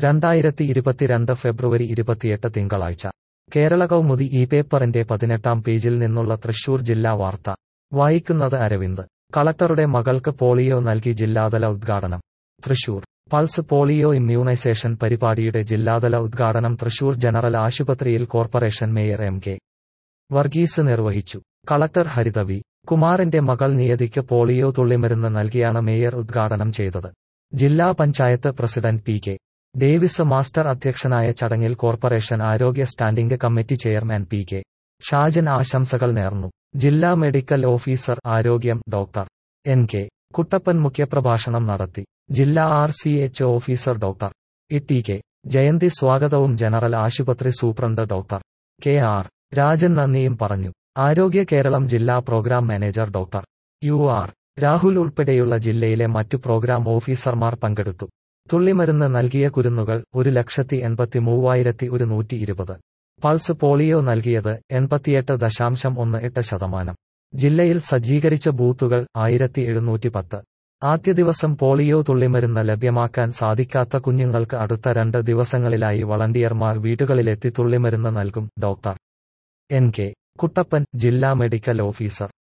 രണ്ടായിരത്തി ഇരുപത്തിരണ്ട് ഫെബ്രുവരി ഇരുപത്തിയെട്ട് തിങ്കളാഴ്ച കേരള കൗമുദി ഈ പേപ്പറിന്റെ പതിനെട്ടാം പേജിൽ നിന്നുള്ള തൃശൂർ ജില്ലാ വാർത്ത വായിക്കുന്നത് അരവിന്ദ് കളക്ടറുടെ മകൾക്ക് പോളിയോ നൽകി ജില്ലാതല ഉദ്ഘാടനം തൃശൂർ പൾസ് പോളിയോ ഇമ്മ്യൂണൈസേഷൻ പരിപാടിയുടെ ജില്ലാതല ഉദ്ഘാടനം തൃശൂർ ജനറൽ ആശുപത്രിയിൽ corporation mayor M K Varghese നിർവഹിച്ചു കളക്ടർ ഹരിത വി കുമാറിന്റെ മകൾ നിയതിക്ക് പോളിയോ തുള്ളിമരുന്ന് നൽകിയാണ് മേയർ ഉദ്ഘാടനം ചെയ്തത് ജില്ലാ panchayat president P K Davis master അധ്യക്ഷനായ ചടങ്ങിൽ കോർപ്പറേഷൻ ആരോഗ്യ standing committee chairman P K Shajan ആശംസകൾ നേർന്നു ജില്ലാ മെഡിക്കൽ ഓഫീസർ ആരോഗ്യം ഡോക്ടർ എൻ കെ കുട്ടപ്പൻ മുഖ്യപ്രഭാഷണം നടത്തി ജില്ലാ R C H officer doctor E T K Jayanthi സ്വാഗതവും ജനറൽ ആശുപത്രി superintendent doctor K R Rajan നന്ദിയും പറഞ്ഞു ആരോഗ്യ കേരളം ജില്ലാ programme manager doctor U R Rahul ഉൾപ്പെടെയുള്ള ജില്ലയിലെ മറ്റു പ്രോഗ്രാം ഓഫീസർമാർ പങ്കെടുത്തു തുള്ളിമരുന്ന് നൽകിയ കുരുന്നുകൾ ഒരു ലക്ഷത്തി എൺപത്തി മൂവായിരത്തി ഒരുന്നൂറ്റി ഇരുപത് പൾസ് പോളിയോ നൽകിയത് എൺപത്തിയെട്ട് ദശാംശം ഒന്ന് എട്ട് ശതമാനം ജില്ലയിൽ സജ്ജീകരിച്ച ബൂത്തുകൾ ആയിരത്തി എഴുന്നൂറ്റി പത്ത് ആദ്യ ദിവസം പോളിയോ തുള്ളിമരുന്ന് ലഭ്യമാക്കാൻ സാധിക്കാത്ത കുഞ്ഞുങ്ങൾക്ക് അടുത്ത രണ്ട് ദിവസങ്ങളിലായി വളണ്ടിയർമാർ വീടുകളിലെത്തി തുള്ളിമരുന്ന് നൽകും ഡോക്ടർ എൻ കെ കുട്ടപ്പൻ ജില്ലാ മെഡിക്കൽ ഓഫീസർ